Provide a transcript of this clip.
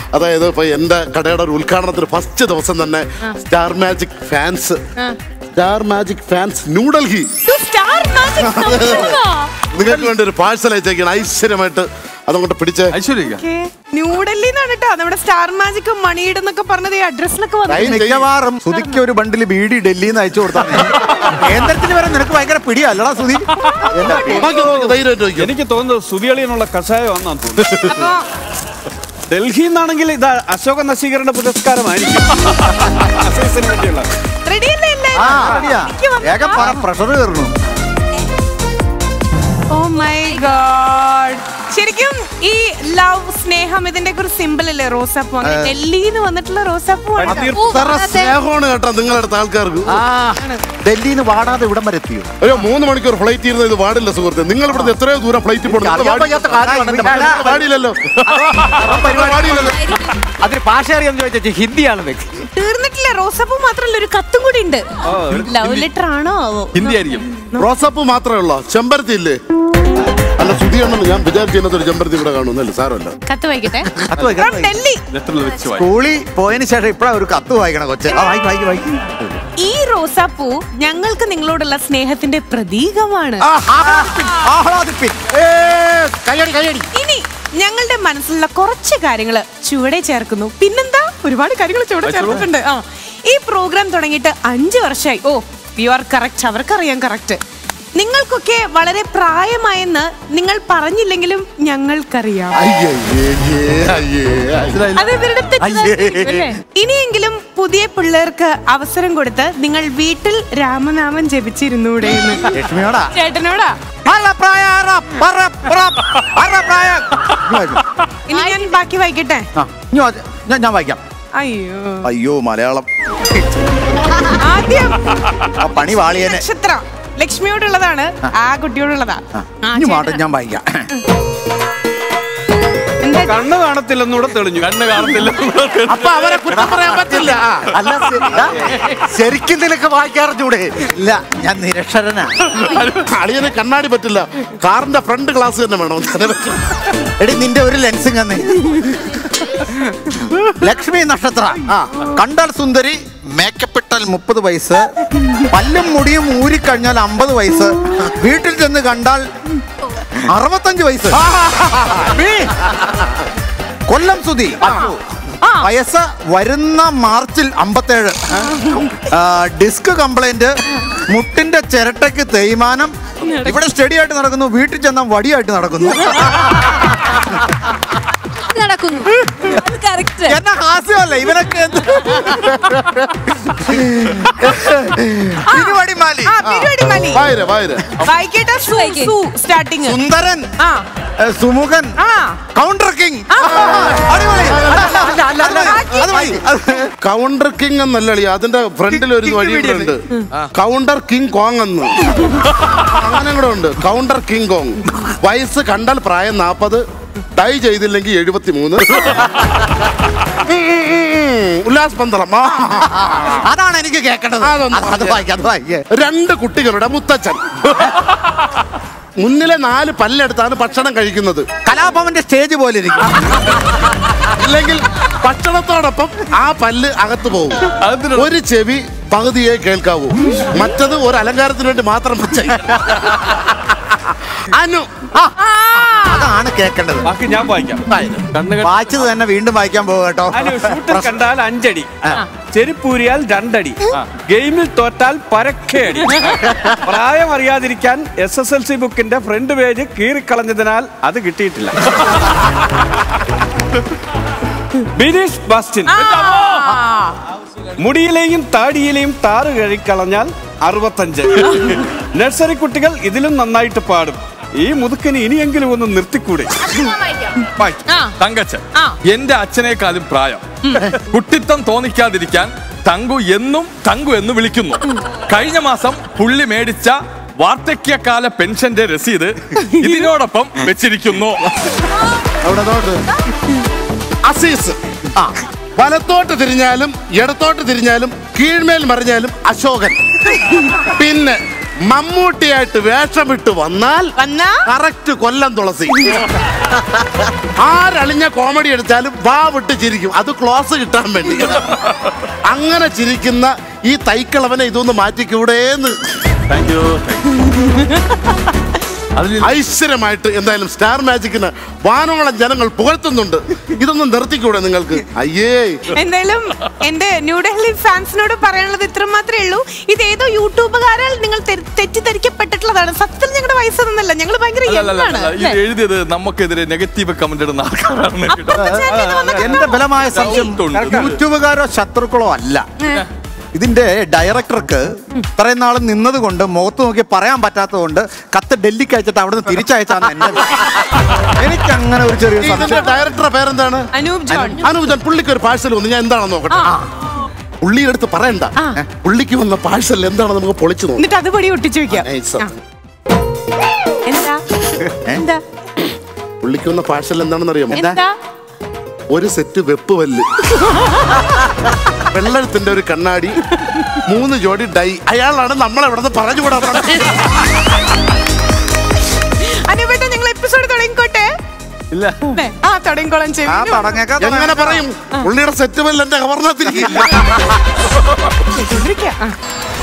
അതായത് ഇപ്പൊ എന്റെ കടയുടെ ഒരു ഉദ്ഘാടനത്തിന് ഫസ്റ്റ് ദിവസം തന്നെ star magic fans star magic fans New Delhi star magic സംഭവമാ. നിങ്ങൾക്ക് വേണ്ടി ഒരു പാഴ്സൽ അയച്ചേക്കാണ് ഐശ്വര്യമായിട്ട് അതങ്ങോട്ട് പിടിച്ച് ഐശ്വര്യ ഓക്കേ. ന്യൂഡൽഹിന്നാണ് കേട്ടോ നമ്മുടെ സ്റ്റാർ മാജിക് മണിയുടെ എന്നൊക്കെ പറഞ്ഞത് ഈ അഡ്രസ്സിലൊക്കെ വന്നു Sign ചെയ്യ്. മിക്കവാറും സുധിക്ക് ഒരു ബണ്ടിൽ ബീഡി ഡൽഹിയിൽ നിന്ന് അയച്ചു കൊടുത്താൽ കേന്ദ്രത്തിന് വരെ നിനക്ക് ഭയങ്കര പിടിയല്ലടാ സുധി നോക്കി നോക്കി ധൈര്യമായിട്ട് നോക്കി എനിക്ക് തോന്നുന്നത് സുതിയളിയനുള്ള കഷായം ആണെന്നാണ് തോന്നുന്നത് അപ്പൊ ഡൽഹിയിൽ നിന്നാണെങ്കിൽ ഇത് അശോക നശീകരണ പുരസ്കാരമായിരിക്കും അസൈസിന് വേണ്ടിയുള്ള റെഡിയല്ലേ എല്ലാവരും? ആ റെഡിയാ എനിക്ക് വന്നു. വേഗം പറ പ്രഷർ കയറുന്നു ഓ മൈ ഗോഡ് ശരിക്കും ഈ ലവ് സ്നേഹം ഇതിന്റെ ഒക്കെ ഒരു സിമ്പിൾ അല്ലേ റോസാപ്പൂ അങ്ങനെ ഡൽഹിന്ന് വന്നിട്ടുള്ള റോസാപ്പൂ ആണ് കേട്ടോ. ഇത്ര സ്നേഹമാണ് കേട്ടോ നിങ്ങളുടെ അടുത്ത ആൾക്കാർക്ക് ആ ഡൽഹിയിൽ നിന്ന് വാടാതെ ഇവിടം വരെ എത്തിയോ ഒരു മൂന്ന് മണിക്കൂർ ഫ്ലൈറ്റ് ഇരുന്ന് ഇത് പാടില്ല സുഹൃത്തെ നിങ്ങൾ ഇവിടുന്ന് എത്രയോ ദൂരം ഫ്ലൈറ്റ് പോകണം നിങ്ങൾ അറിയാൻ വയ്യാത്ത കാര്യമാണ് എന്റെ പാടി- നിങ്ങൾ പാടിയില്ലല്ലോ നിങ്ങൾ പാടിയില്ലല്ലോ അതിന് ഭാഷ അറിയാന്ന് ചോദിച്ചു ഹിന്ദിയാണെന്ന് തീർന്നിട്ടില്ല റോസാപ്പൂ മാത്രല്ല ഒരു കത്തും കൂടി ഉണ്ട് ലവ് ലെറ്റർ ആണോ ആവോ ഹിന്ദി ആയിരിക്കും റോസപ്പ് മാത്രമേ ഉള്ളോ ചെമ്പരത്തി ഇല്ലേ അല്ല സുധിയാണെന്ന് ഞാൻ വിചാരിച്ചിരുന്നത് ഒരു ചെമ്പരത്തി ഇവിടെ കാണുന്നല്ലേ സാരമല്ല കത്ത് വായിക്കട്ടെ കത്ത് വായിക്കണം. From ഡൽഹി ലെറ്ററിൽ വെച്ച് വായി. സ്കൂളിൽ പോയതിന് ശേഷം ഇപ്പഴാ ഒരു കത്ത് വായിക്കണം കൊച്ചെ ആ വായിക്ക് വായിക്ക് വായിക്ക് ഈ റോസാപ്പൂ ഞങ്ങൾക്ക് നിങ്ങളോടുള്ള സ്നേഹത്തിന്റെ പ്രതീകമാണ് ആ, ആഹ്ലാദിപ്പിൻ, ആഹ്ലാദിപ്പിൻ. ഏ, കയ്യടി കയ്യടി ഇനി ഞങ്ങളുടെ മനസ്സിലുള്ള കുറച്ച് കാര്യങ്ങൾ ചുവടെ ചേർക്കുന്നു പിന്നെന്താ ഒരുപാട് കാര്യങ്ങൾ ചുവടെ ചേർത്തിട്ടുണ്ട് ആ ഈ പ്രോഗ്രാം തുടങ്ങിയിട്ട് അഞ്ചു വർഷമായി ഓ യു ആർ കറക്റ്റ് അവർക്കറിയാം കറക്റ്റ് നിങ്ങൾക്കൊക്കെ വളരെ പ്രായമായെന്ന് നിങ്ങൾ പറഞ്ഞില്ലെങ്കിലും ഞങ്ങൾക്കറിയാം അയ്യേ അയ്യേ അയ്യേ അയ്യേ. അത് ഇവരുടെ തെറ്റിദ്ധാരണയായിരിക്കും, അല്ലേ? ഇനിയെങ്കിലും പുതിയ പിള്ളേർക്ക് അവസരം കൊടുത്ത് നിങ്ങൾ വീട്ടിൽ രാമനാമം ജപിച്ചിരുന്നൂടെ എന്ന് ലക്ഷ്മിയോടാ ചേട്ടനോടാ അല്ല പ്രായ, അറ, പറ, പറ, അറ പ്രായ. ഇങ്ങ് വായിക്ക്. ഇനി ഞാൻ ബാക്കി വായിക്കട്ടെ ആ, ഇങ്ങ് വാ, ഞാൻ ഞാൻ വായിക്കാം അയ്യോ അയ്യോ മലയാളം ആദ്യം ആ പണി വാളിയനെ നക്ഷത്രം ലക്ഷ്മിയോടുള്ളതാണ് ആ കുട്ടിയോടുള്ളതാ ആ, ഇനി മാട്ടം ചേട്ടനാ. ഞാൻ വായിക്കാം എന്താ കണ്ണ് കാണത്തില്ലെന്നൂടെ തെളിഞ്ഞു കണ്ണ് കാണത്തില്ല അപ്പൊ അവരെ കുറ്റം പറയാൻ പറ്റില്ല അല്ല ശരി- ഇതാ, ശരിക്കും നിനക്ക് വായിക്കാറിഞ്ഞൂടെ ഇല്ല ഞാൻ നിരക്ഷരനാ അളിയന് കണ്ണാടി പറ്റില്ല കാറിന്റെ ഫ്രണ്ട് ഗ്ലാസ് തന്നെ വേണം എടി നിന്റെ ഒരു ലെൻസും കന്ന് ലക്ഷ്മി നക്ഷത്ര ആ കണ്ടാൽ സുന്ദരി മേക്കപ്പ് ഇട്ടാൽ മുപ്പത് വയസ്സ് പല്ലും മുടിയും ഊരിക്കഴിഞ്ഞാൽ അമ്പത് വയസ്സ് വീട്ടിൽ ചെന്ന് കണ്ടാൽ അറുപത്തഞ്ച് വയസ്സ് നീ. കൊല്ലം സുധി വയസ്സ് വരുന്ന മാർച്ചിൽ അമ്പത്തേഴ് ആ, ഡിസ്ക് കംപ്ലൈന്റ് മുട്ടിന്റെ ചിരട്ടയ്ക്ക് തേയ്മാനം ഇവിടെ സ്റ്റഡി ആയിട്ട് നടക്കുന്നു വീട്ടിൽ ചെന്നാൽ വടിയായിട്ട് നടക്കുന്നു നടക്കുന്നു അത് കറക്റ്റ് എന്നാ ഹാസ്യമല്ല ഇവനൊക്കെ എന്ത്? തിരുവടിമാലി ആ പരിപാടി മതി വായര വായര വായിക്കട്ടെ സു വായിക്ക്. സു സ്റ്റാർട്ടിങ് സുന്ദരൻ ആ ഏ, സുമുഖൻ ആ കൗണ്ടർ കിങ് അടിപൊളി അത് മതി. അത് കൗണ്ടർ കിങ് എന്നല്ല അളിയ അതിന്റെ ഫ്രണ്ടിൽ ഒരു വഴി കൂടെ ഉണ്ട് കൗണ്ടർ കിങ് കോങ് എന്ന് അങ്ങനെ കൂടെ ഉണ്ട് കൗണ്ടർ കിങ് കോങ് വയസ്സ് കണ്ടാൽ പ്രായം നാപ്പത് ഡൈ ചെയ്തില്ലെങ്കിൽ എഴുപത്തി മൂന്ന് ഉല്ലാസ് പന്തളം ആ. അതാണ് എനിക്ക് കേൾക്കേണ്ടത് അതൊന്ന് അത് അത് വായിക്കാം അത് വായിക്കാം രണ്ട് കുട്ടികളുടെ മുത്തച്ഛൻ മുന്നിലെ നാല് പല്ലെടുത്താണ് ഭക്ഷണം കഴിക്കുന്നത് കലാഭവന്റെ സ്റ്റേജ് പോലെ ഇരിക്കും ഇല്ലെങ്കിൽ ഭക്ഷണത്തോടൊപ്പം ആ പല്ല് അകത്ത് പോകും ഒരു ചെവി പകുതിയെ കേൾക്കാവൂ മറ്റത് ഒരു അലങ്കാരത്തിന് വേണ്ടി മാത്രം വെച്ച അനു ആ, അതാണ് കേൾക്കേണ്ടത് ബാക്കി ഞാൻ വായിക്കാം കണ്ണ് കണ്ട- വായിച്ചത് തന്നെ വീണ്ടും വായിക്കാൻ പോകും കേട്ടോ അനു ഷൂട്ടിൽ കണ്ടാൽ അഞ്ചടി ചെരുപ്പൂരിയാൽ രണ്ടടി ഗെയിമിൽ തോറ്റാൽ പരക്കെ അടി പ്രായം അറിയാതിരിക്കാൻ എസ് എസ് എൽ സി ബുക്കിന്റെ ഫ്രണ്ട് പേജ് കീറിക്കളഞ്ഞതിനാൽ അത് കിട്ടിയിട്ടില്ല ബിനീഷ് ബാസ്റ്റിൻ മുടിയിലെയും താടിയിലെയും താറ് കഴിക്കളഞ്ഞാൽ അറുപത്തഞ്ച് നഴ്സറി കുട്ടികൾ ഇതിലും നന്നായിട്ട് പാടും ഈ മുതുക്കിന് ഇനിയെങ്കിലും ഒന്ന് നിർത്തിക്കൂടെ ആ. തങ്കച്ചൻ ആ. എന്റെ അച്ഛനേക്കാളും പ്രായം കുട്ടിത്തം തോന്നിക്കാതിരിക്കാൻ തങ്കു എന്നും തങ്കു എന്ന് വിളിക്കുന്നു കഴിഞ്ഞ മാസം പുള്ളി മേടിച്ച വാർദ്ധക്യകാല പെൻഷന്റെ രസീത് ഇതിനോടൊപ്പം വെച്ചിരിക്കുന്നു അവിടെ നോട്ട് അസീസ് ആ വലത്തോട്ട് തിരിഞ്ഞാലും ഇടത്തോട്ട് തിരിഞ്ഞാലും കീഴ്മേൽ മറിഞ്ഞാലും അശോകൻ പിന്നെ മമ്മൂട്ടിയായിട്ട് വേഷമിട്ട് വന്നാൽ വന്നാ കറക്റ്റ് കൊല്ലം തുളസി ആരളിഞ്ഞ കോമഡി എടുത്താലും വാ വിട്ട് ചിരിക്കും അത് ക്ലോസ് കിട്ടാൻ വേണ്ടി അങ്ങനെ ചിരിക്കുന്ന ഈ തൈക്കളവനെ ഇതൊന്ന് മാറ്റിക്കൂടേന്ന് താങ്ക് യു അതിൽ ഐശ്വര്യമായിട്ട് എന്തായാലും സ്റ്റാർ മാജിക്കിന് വാനോളം ജനങ്ങൾ പുകഴ്ത്തുന്നുണ്ട് ഇതൊന്നും നിർത്തിക്കൂടെ നിങ്ങൾക്ക് അയ്യേ എന്തായാലും എന്റെ ന്യൂഡൽഹി ഫാൻസിനോട് പറയാനുള്ളത് ഇത്ര മാത്രമേ ഉള്ളൂ ഇത് ഏതോ യൂട്യൂബുകാരാൽ നിങ്ങൾ തെറ്റ് തെറ്റിദ്ധരിക്കപ്പെട്ടിട്ടുള്ളതാണ് സത്യത്തിൽ ഞങ്ങളുടെ വയസ്സൊന്നുമല്ല ഞങ്ങൾ ഭയങ്കര young ആണ് അല്ലല്ല ഇത് അല്ലേ? എഴുതിയത് നമുക്കെതിരെ നെഗറ്റീവ് കമന്റ് ഇടുന്ന ആൾക്കാരാണ് കേട്ടോ. അപ്പുറത്തെ channel ൽ വന്ന എന്റെ ബലമായ സംശയം ഉണ്ട്. യൂട്യൂബുകാരോ ശത്രുക്കളോ അല്ല ഇതിന്റെ ഡയറക്ടർക്ക് ഇത്രയും നാൾ നിന്നത് കൊണ്ട് മുഖത്ത് നോക്കി പറയാൻ പറ്റാത്തത് കൊണ്ട് കത്ത് ഡൽഹിക്ക് അയച്ചിട്ട് അവിടുന്ന് തിരിച്ചയച്ചാന്ന് എന്റെ വിശ്വാസം. എനിക്ക് അങ്ങനെ ഒരു ചെറിയ ഇതിന്റെ സംശയം ഡയറക്ടറുടെ പേരെന്താണ് അനൂപ് ജോൺ അനൂപ് ജാൻ പുള്ളിക്ക് ഒരു പാഴ്സൽ വന്നു ഞാൻ എന്താണെന്ന് നോക്കട്ടെ പുള്ളിയുടെ അടുത്ത് പറയണ്ട പുള്ളിക്ക് വന്ന പാഴ്സൽ എന്താണെന്ന് നമുക്ക് പൊളിച്ചു നോക്കാം എന്നിട്ട് അത് പടി ഒട്ടിച്ചു വെക്കാം Nice. ആ. എന്താ എന്താ പുള്ളിക്ക് വന്ന പാഴ്സൽ എന്താണെന്ന് അറിയാമോ എന്താ ഒരു സെറ്റ് വെപ്പ് വല്ല് വെള്ളത്തിന്റെ ഒരു കണ്ണാടി മൂന്ന് ജോഡി ഡൈ അയാളാണ് നമ്മളെ ഇവിടെ പറഞ്ഞു വിടാൻ അനുപേട്ട ഞങ്ങൾ എപ്പിസോഡ് തുടങ്ങിക്കോട്ടെ ഇല്ല 네. ആ തുടങ്ങിക്കോളാം ആ ചെവി തുടങ്ങിയേക്കാം എങ്ങനെ പറയും പുള്ളിയുടെ സെറ്റ് വല്ല് എന്റെ കവർന്നത്തിരിക്കില്ല കേട്ടോണ്ടിരിക്കാം. ആ.